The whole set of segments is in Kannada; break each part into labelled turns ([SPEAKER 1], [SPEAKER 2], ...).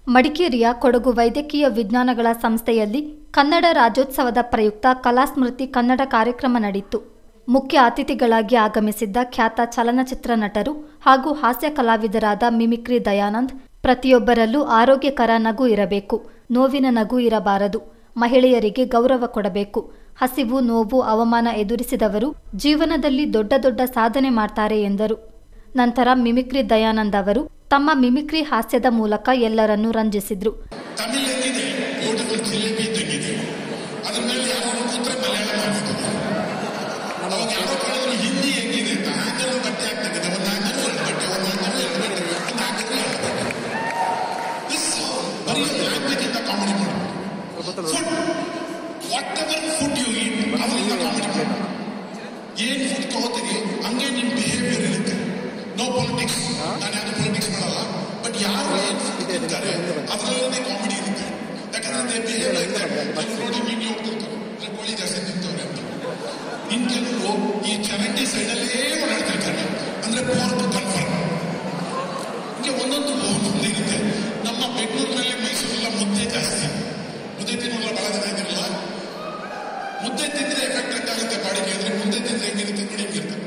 [SPEAKER 1] ಮಡಿಕೇರಿಯ ಕೊಡಗು ವೈದ್ಯಕೀಯ ವಿಜ್ಞಾನಗಳ ಸಂಸ್ಥೆಯಲ್ಲಿ ಕನ್ನಡ ರಾಜ್ಯೋತ್ಸವದ ಪ್ರಯುಕ್ತ ಕಲಾಸ್ಮೃತಿ ಕನ್ನಡ ಕಾರ್ಯಕ್ರಮ ನಡೆಯಿತು ಮುಖ್ಯ ಅತಿಥಿಗಳಾಗಿ ಆಗಮಿಸಿದ್ದ ಖ್ಯಾತ ಚಲನಚಿತ್ರ ನಟರು ಹಾಗೂ ಹಾಸ್ಯ ಕಲಾವಿದರಾದ ಮಿಮಿಕ್ರಿ ದಯಾನಂದ್ ಪ್ರತಿಯೊಬ್ಬರಲ್ಲೂ ಆರೋಗ್ಯಕರ ನಗು ಇರಬೇಕು ನೋವಿನ ನಗು ಇರಬಾರದು ಮಹಿಳೆಯರಿಗೆ ಗೌರವ ಕೊಡಬೇಕು ಹಸಿವು ನೋವು ಅವಮಾನ ಎದುರಿಸಿದವರು ಜೀವನದಲ್ಲಿ ದೊಡ್ಡ ದೊಡ್ಡ ಸಾಧನೆ ಮಾಡ್ತಾರೆ ಎಂದರು ನಂತರ ಮಿಮಿಕ್ರಿ ದಯಾನಂದ್ ಅವರು ತಮ್ಮ ಮಿಮಿಕ್ರಿ ಹಾಸ್ಯದ ಮೂಲಕ ಎಲ್ಲರನ್ನೂ ರಂಜಿಸಿದ್ರು
[SPEAKER 2] ತಮಿಳ್ ಹೆಂಗಿದೆ ಬ್ಯೂಟಿಫುಲ್ ಜಿಲೇಬಿ ಇದ್ದಂಗಿದೆ ಅದ್ರ ಮೇಲೆ ಯಾರೋ ಕೂತ್ರೆ ಮಲಯಾಳಂ ಆಗ್ತದೆ ಅವಾಗ ಯಾರೋ ಕೇಳಿದ್ರು ಹಿಂದಿ ಹೆಂಗಿದೆ ಅಂತ ಹಾಕಿರೋ ಬಟ್ಟೆ ಆಗ್ತದೆ ಒಂದು ಹಾಕಿದ್ರು ಎರಡು ಬಟ್ಟೆ ಒಂದು ಹಾಕಿದ್ರು ಎರಡು ಬಟ್ಟೆ ಒಂದು ಹಾಕಿದ್ರು ಎರಡು ಬಟ್ಟೆ This ಬರೀ ಲ್ಯಾಂಗ್ವೇಜ್ ಇಂದ ಕಾಮಿಡಿ ಮಾಡಿ food whatever food you eat ಅದರಿಂದ ಕಾಮಿಡಿ ಮಾಡಿ ಏನ್ ಫುಡ್ ತಗೋತೀರಿ ಹಂಗೆ ನಿಮ್ ಬಿಹೇವಿಯರ್ ಇರುತ್ತೆ ನೋ ಪೊಲಿಟಿಕ್ಸ್ ನಾನು ಯಾವುದು ಪೊಲಿಟಿಕ್ಸ್ ಮಾಡಲ್ಲ ಬಟ್ ಯಾರು ಏನ್ ಫುಡ್ ತಿಂತಾರೆ ಅದರಲ್ಲೇ ಕಾಮಿಡಿ ಇರುತ್ತೆ ಯಾಕಂದ್ರೆ ಬಿಹೇವ್ ಲೈಕ್ ದಟ್ ನೋಡಿ ಮೀಡಿ ಹೋಗ್ತಿರ್ತಾರೆ ಅಂದ್ರೆ ಕೋಳಿ ಜಾಸ್ತಿ ತಿಂತವ್ರೆ ಅಂತ ಇನ್ ಕೆಲವರು ಈ ಚರಂಡಿ ಸೈಡಲ್ಲೇ ಓಡಾಡ್ತಿರ್ತಾರೆ ಅಂದ್ರೆ ಪೋರ್ಕ್ ಕನ್ಫರ್ಮ್ ಹಿಂಗೆ ಒಂದೊಂದು ಒಂದೊಂದು ಇರುತ್ತೆ ನಮ್ಮ ಬೆಂಗಳೂರಿನಲ್ಲಿ ಮೈಸೂರೆಲ್ಲ ಮುದ್ದೆ ಜಾಸ್ತಿ ಮುದ್ದೆ ತಿನ್ನೋಲ್ಲ ಬಹಳ ಜನ ಇದಿರಲ್ಲ ಮುದ್ದೆ ತಿಂದ್ರೆ ಎಫೆಕ್ಟ್ ಹೆಂಗಾಗುತ್ತೆ ಬಾಡಿಗೆ ಅಂದ್ರೆ ಮುದ್ದೆ ತಿಂದ್ರೆ ಹೆಂಗಿರುತ್ತೆ ನೋಡಿ ಹೆಂಗಿರ್ತಾರೆ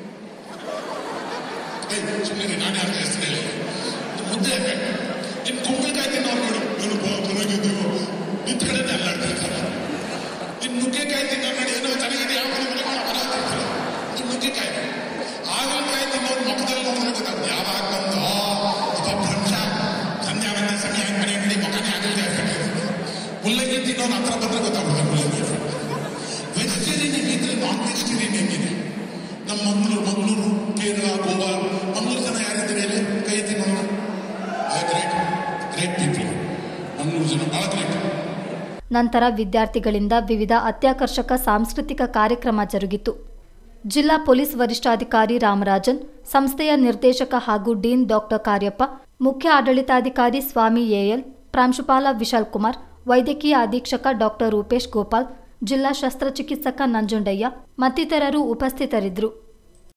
[SPEAKER 2] ಸುಮ್ಮನೆ ನಾನು ಯಾರು ಹೆಸರು ಹೇಳಿಲ್ಲ ಇದು ಮುದ್ದೆ ಎಫೆಕ್ಟ್ ಇನ್ನು ಕುಂಬಳಕಾಯಿ ತಿನ್ನೋರು ನೋಡು ಏನು ಬಾ ಚೆನ್ನಾಗಿದ್ದೀವೋ ನಿಂತ ಕಡೆ ಅಲ್ಲಾಡ್ತಿರ್ತಾರೆ ಇನ್ನು ನುಗ್ಗೆಕಾಯಿ ತಿನ್ನೋರು ನೋಡಿ ಏನೋ ಚೆನ್ನಾಗಿದೆ ಯಾವ ಮನೆ ಮನೆ ಬರಾತಿರ್ತಾರೆ ಇದು ನುಗ್ಗೆಕಾಯಿ ಹಾಗಲಕಾಯಿ ತಿನ್ನೋರು ಮುಖದಲ್ಲಿ ನೋಡಿದ್ರೆ ಗೊತ್ತಾಗುತ್ತೆ ಯಾವಾಗ ಬಂದು ಭ್ರಂಶ ಸಂಧ್ಯಾ ಬಂದ ಸಮಯ ಕಡೆ ಕಡೆ ಮುಖನೇ ಆಗಲಿದೆ ಮುಲ್ಲಂಗಿ ತಿನ್ನೋನು ಹತ್ರ ಬಂದ್ರೆ ಗೊತ್ತಾಗುತ್ತೆ ಮುಲ್ಲಂಗಿ ವೆಜಿಟೇರಿಯನ್ ಹೆಂಗಿದ್ರೆ ನಾನ್ ವೆಜಿಟೇರಿಯನ್ ಹೆಂಗಿದೆ ನಮ್ಮ ಮಂಗಳೂರು ಮಂಗಳೂರು ಕೇರಳ ಗೋವಾ ಮಂಗಳೂರು ಜನ ಯಾರಿದ್ದಾರೆ ಇಲ್ಲಿ ಕೈ ತಿನ್ನೋಣ ಗ್ರೇಟ್ ಗ್ರೇಟ್ ಪೀಪಲ್ ಮಂಗಳೂರು ಜನ ಬಹಳ ಗ್ರೇಟ್
[SPEAKER 1] ನಂತರ ವಿದ್ಯಾರ್ಥಿಗಳಿಂದ ವಿವಿಧ ಅತ್ಯಾಕರ್ಷಕ ಸಾಂಸ್ಕೃತಿಕ ಕಾರ್ಯಕ್ರಮ ಜರುಗಿತು ಜಿಲ್ಲಾ ಪೊಲೀಸ್ ವರಿಷ್ಠಾಧಿಕಾರಿ ರಾಮರಾಜನ್ ಸಂಸ್ಥೆಯ ನಿರ್ದೇಶಕ ಹಾಗೂ ಡೀನ್ ಡಾಕ್ಟರ್ ಕಾರ್ಯಪ್ಪ ಮುಖ್ಯ ಆಡಳಿತಾಧಿಕಾರಿ ಸ್ವಾಮಿ ಎಎಲ್ ಪ್ರಾಂಶುಪಾಲ ವಿಶಾಲ್ ಕುಮಾರ್ ವೈದ್ಯಕೀಯ ಅಧೀಕ್ಷಕ ಡಾಕ್ಟರ್ ರೂಪೇಶ್ ಗೋಪಾಲ್ ಜಿಲ್ಲಾ ಶಸ್ತ್ರಚಿಕಿತ್ಸಕ ನಂಜುಂಡಯ್ಯ ಮತ್ತಿತರರು ಉಪಸ್ಥಿತರಿದ್ದರು